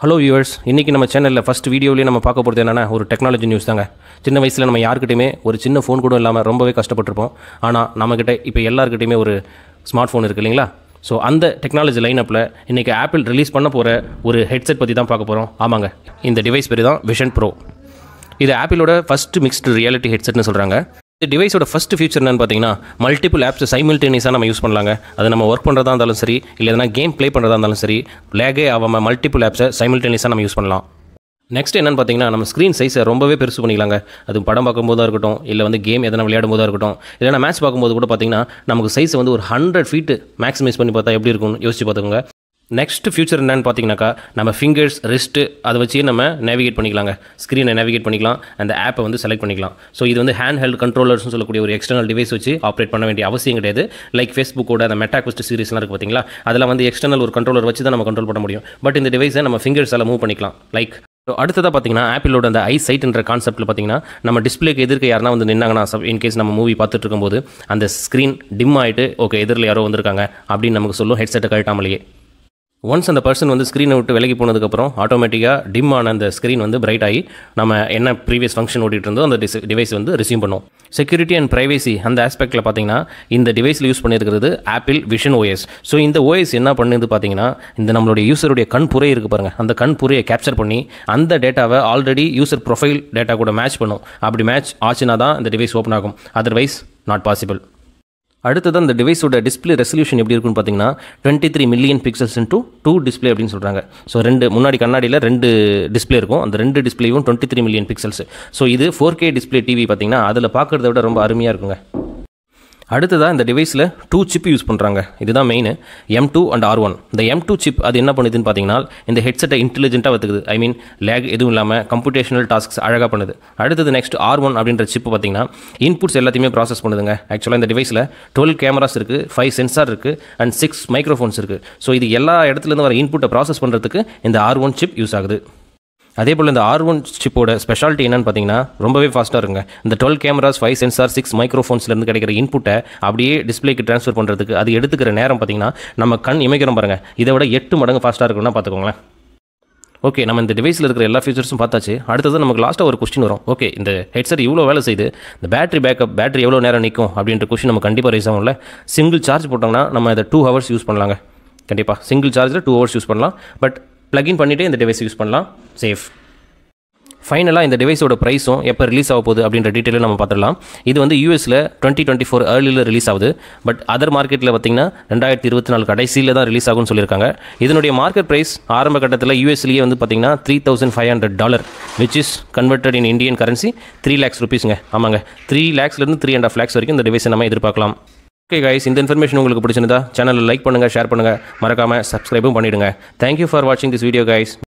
hello viewers இன்றைக்கி நம்ம சேனலில் ஃபஸ்ட் வீடியோலேயே நம்ம பார்க்க போகிறது என்னென்னா ஒரு டெக்னாலஜி நியூஸ் தாங்க சின்ன வயசில் நம்ம யாருக்கிட்டையுமே ஒரு சின்ன ஃபோன் கூட இல்லாமல் ரொம்பவே கஷ்டப்பட்டிருப்போம் ஆனால் நம்மக்கிட்ட இப்போ எல்லாருக்கிட்டையுமே ஒரு ஸ்மார்ட் ஃபோன் இருக்குது இல்லைங்களா ஸோ அந்த டெக்னாலஜி லைனப்பில் இன்றைக்கி ஆப்பிள் ரிலீஸ் பண்ண போகிற ஒரு ஹெட்செட் பற்றி தான் பார்க்க போகிறோம் ஆமாங்க இந்த டிவைஸ் பேர் தான் விஷன் ப்ரோ இது ஆப்பிளோட ஃபஸ்ட் மிக்ஸ்டு ரியாலிட்டி ஹெட்செட்னு சொல்கிறாங்க இந்த டிவைஸோட ஃபஸ்ட் ஃபீச்சர் என்னன்னு பார்த்தீங்கன்னா மல்டிபிள் ஆப்ஸ் சைமில்டேனியஸாக நம்ம யூஸ் பண்ணலாங்க அது நம்ம ஒர்க் பண்ணுறதா இருந்தாலும் சரி இல்லை எதனா கேம் ப்ளே பண்ணுறதா இருந்தாலும் சரி லேகே ஆகாமல் மல்டிபிள் ஆப்ஸை சைமில்டேனியஸாக நம்ம யூஸ் பண்ணலாம் நெக்ஸ்ட் என்னன்னு பார்த்தீங்கன்னா நம்ம ஸ்க்ரீன் சைஸை ரொம்பவே பெருசு பண்ணிக்கலாங்க அது படம் பார்க்கும்போதாக இருக்கட்டும் இல்லை வந்து கேம் எதனா விளையாடும் போதாக இருக்கட்டும் இல்லைனா மேட்ச் பார்க்கும்போது கூட பார்த்தீங்கன்னா நமக்கு சைஸை வந்து ஒரு ஹண்ட்ரட் ஃபீட்டு மேக்ஸிமைஸ் பண்ணி பார்த்தா எப்படி இருக்கும்னு யோசிச்சு பார்த்துக்கோங்க நெக்ஸ்ட் ஃபியூச்சர் என்னன்னு பார்த்தீங்கன்னாக்கா நம்ம ஃபிங்கர்ஸ் ரிஸ்ட்டு அதை வச்சு நம்ம நேவிகேட் பண்ணிக்கலாங்க ஸ்க்ரீனை நேவிகேட் பண்ணிக்கலாம் அந்த ஆப்பை வந்து செலக்ட் பண்ணிக்கலாம் ஸோ இது வந்து ஹேண்ட் ஹெல்ட் கண்ட்ரோலர்ஸ்னு சொல்லக்கூடிய ஒரு எக்ஸ்டர்னல் டிவைஸ் வச்சு ஆப்ரேட் பண்ண வேண்டிய அவசியம் கிடையாது லைக் ஃபேஸ்புக்கோட அந்த மெட்டாக்வஸ்ட் சீரிஸ்லாம் இருக்குது பார்த்தீங்களா அதில் வந்து எக்ஸ்டர்னல் ஒரு கண்ட்ரோலர் வச்சு தான் நம்ம கண்ட்ரோல் பண்ண முடியும் பட் இந்த டிவைஸை நம்ம ஃபிங்கர்ஸால் மூவ் பண்ணிக்கலாம் லைக் ஸோ அடுத்ததாக பார்த்தீங்கன்னா ஆப்பிளோட அந்த ஐ சைட்ன்ற கான்செப்ட்டில் பார்த்தீங்கன்னா நம்ம டிஸ்பிளேக்கு எதிர்க்க யாருனா வந்து நின்னாங்கன்னா இன்கேஸ் நம்ம மூவி பார்த்துட்டு இருக்கும்போது அந்த ஸ்க்ரீன் டிம் ஆகிட்டு ஓகே எதிரில் யாரோ வந்திருக்காங்க அப்படின்னு நமக்கு சொல்லும் ஹெட்செட்டை கழட்டாமலேயே ஒன்ஸ் அந்த பர்சன் வந்து ஸ்க்ரீனை விட்டு விலகி போனதுக்கப்புறம் ஆட்டோமேட்டிக்காக டிம் ஆன அந்த ஸ்க்ரீன் வந்து பிரைட் ஆகி நம்ம என்ன ப்ரீவியஸ் ஃபங்க்ஷன் ஓட்டிகிட்டு இருந்தோ அந்த டிஸ் டிவைஸ் வந்து ரிசீவ் பண்ணும் செக்யூரிட்டி அண்ட் ப்ரைவேசி அந்த ஆஸ்பெக்ட்டில் பார்த்தீங்கன்னா இந்த டிவைஸில் யூஸ் பண்ணியிருக்கிறது ஆப்பிள் விஷன் ஓஎஸ் ஸோ இந்த ஓஎஸ் என்ன பண்ணுது பார்த்தீங்கன்னா இந்த நம்மளுடைய யூசருடைய கண் புரை இருக்குது பாருங்கள் அந்த கண் புரையை கேப்சர் பண்ணி அந்த டேட்டாவை ஆல்ரெடி யூசர் ப்ரொஃபைல் டேட்டா கூட மேட்ச் பண்ணும் அப்படி மேட்ச் ஆச்சுன்னா தான் இந்த டிவைஸ் ஓப்பன் ஆகும் அதர்வைஸ் நாட் பாசிபிள் அடுத்தது அந்த டிவைஸோட டிஸ்பிளே ரெசல்யூஷன் எப்படி இருக்குன்னு பார்த்தீங்கன்னா twenty three million pixels into two display அப்படின்னு சொல்கிறாங்க ஸோ ரெண்டு முன்னாடி கண்ணாடியில் ரெண்டு டிஸ்பிளே இருக்கும் அந்த ரெண்டு டிஸ்பிளேயும் twenty three million pixels so இது ஃபோர் கே டிஸ்பிளே டிவி பார்த்தீங்கன்னா அதில் பார்க்குறத விட ரொம்ப அருமையாக இருக்குங்க அடுத்ததாக இந்த டிவைஸில் டூ சிப் யூஸ் பண்ணுறாங்க இதுதான் main M two and R one இந்த எம் டூ சிப் அது என்ன பண்ணுதுன்னு பார்த்தீங்கன்னா இந்த ஹெட்செட்டை இன்டெலிஜென்ட்டாக வத்துக்குது ஐ மீன் லேக் எதுவும் இல்லாமல் கம்ப்யூட்டேஷனல் டாஸ்க்ஸ் அழகாக பண்ணுது அடுத்தது நெக்ஸ்ட் ஆர் ஒன் அப்படின்ற சிப் பார்த்தீங்கன்னா இன்புட்ஸ் எல்லாத்தையுமே ப்ராசஸ் பண்ணுதுங்க ஆக்சுவலாக இந்த டிவைஸில் டுவெல் கேமராஸ் இருக்குது ஃபைவ் சென்சார் இருக்குது அண்ட் சிக்ஸ் மைக்ரோஃபோன்ஸ் இருக்குது ஸோ இது எல்லா இடத்துலேருந்து வர இன்புட்டை ப்ராசஸ் பண்ணுறதுக்கு இந்த ஆர் ஒன் சிப் யூஸ் ஆகுது அதே போல் இந்த ஆர் ஒன் சிப்போட ஸ்பெஷாலிட்டி என்னன்னு பார்த்தீங்கன்னா ரொம்பவே ஃபாஸ்ட்டாக இருக்குங்க இந்த dual cameras five sensor six மைக்ரோஃபோன்ஸ்லேருந்து கிடைக்கிற இன்புட்டை அப்படியே டிஸ்பிளேக்கு ட்ரான்ஸ்ஃபர் பண்ணுறதுக்கு அது எடுத்துக்கிற நேரம் பார்த்தீங்கன்னா நம்ம கண் இமைக்கிறோம் பாருங்கள் இதை விட எட்டு மடங்கு ஃபாஸ்ட்டாக இருக்குன்னா பார்த்துக்கோங்களேன் ஓகே நம்ம இந்த டிவைஸில் இருக்கிற எல்லா ஃபீச்சர்ஸும் பார்த்தாச்சு அடுத்தது நமக்கு லாஸ்ட்டாக ஒரு கொஸ்டின் வரும் ஓகே இந்த ஹெட்செட் இவ்வளோ வேலை செய்யுது இந்த பேட்டரி பேக்கப் பேட்டரி எவ்வளோ நேரம் நிற்கும் அப்படின்ற கொஸ்டின் நம்ம கண்டிப்பாக ரைஸ் ஆகும்ல சிங்கிள் சார்ஜ் போட்டோம்னா நம்ம இதை டூ ஹவர்ஸ் யூஸ் பண்ணலாங்க கண்டிப்பாக சிங்கிள் சார்ஜில் டூ ஹவர்ஸ் யூஸ் பண்ணலாம் பட் ப்ளகின் பண்ணிவிட்டு இந்த டிவைஸ் யூஸ் பண்ணலாம் சேஃப் ஃபைனலாக இந்த டிவைஸோட ப்ரைஸும் எப்போ ரிலீஸ் ஆக போகுது அப்படின்ற டீட்டெயிலும் நம்ம பார்த்துடலாம் இது வந்து யூஎஸில் டுவெண்ட்டி டுவெண்ட்டி ஃபோர் ஏர்லியில் ரிலீஸ் ஆகுது பட் அதர் மார்க்கெட்டில் பார்த்தீங்கன்னா ரெண்டாயிரத்தி இருபத்தி நாலு கடைசியில் தான் ரிலீஸ் ஆகும்னு சொல்லியிருக்காங்க இதனுடைய மார்க்கெட் ப்ரைஸ் ஆரம்ப கட்டத்தில் யூஎஸ்லேயே வந்து பார்த்தீங்கன்னா three thousand five hundred dollar which is converted in Indian currency three lakhs ருபீஸுங்க ஆமாங்க த்ரீ லேக்ஸ்லேருந்து த்ரீ அண்ட் ஆஃப் லேக்ஸ் வரைக்கும் இந்த டிவைஸை நம்ம எதிர்பார்க்கலாம் ஓகே கைஸ் இந்த இன்ஃபர்மேஷன் உங்களுக்கு பிடிச்சிருந்தா சேனலில் லைக் பண்ணுங்கள் ஷேர் பண்ணுங்கள் மறக்காமல் சப்ஸ்கிரைபும் பண்ணிவிடுங்க தேங்க்யூ ஃபார் வாட்சிங் திஸ் வீடியோ கைஸ்